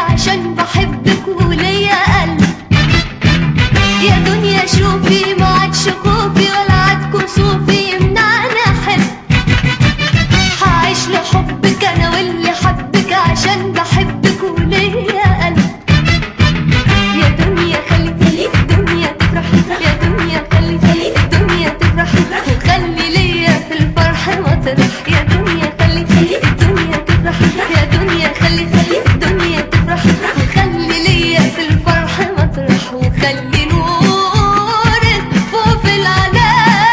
عشان بحبك وليا قلب يا دنيا شوفي ما عادش خوفي ولا عاد كسوفي يمنعني احب هعيش لحبك انا واللي حبك عشان بحبك وليا قلب يا دنيا خلي خلي الدنيا تفرح يا دنيا خلي خلي الدنيا تفرح وخلي ليا في الفرح مطرح يا دنيا خلي خلي الدنيا تفرح يا دنيا خلي خلي الدنيا تفرح وخلي ليا في الفرح مطرح وخلي نورك فوق العلالي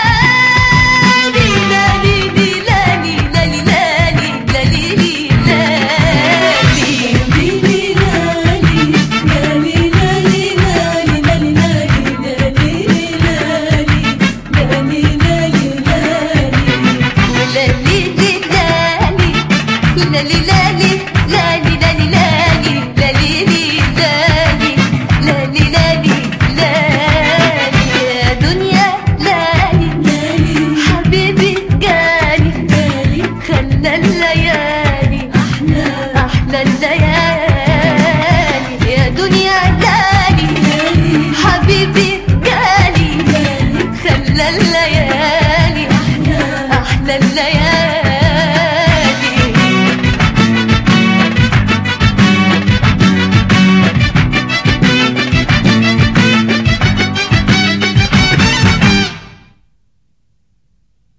لالي لالي لالي لالي لالي لالي لالي لالي لالي لالي لالي لالي لالي لالي لالي لالي لالي لالي يا دنيا لالي حبيبي جالي خلى الليالي أحلى الليالي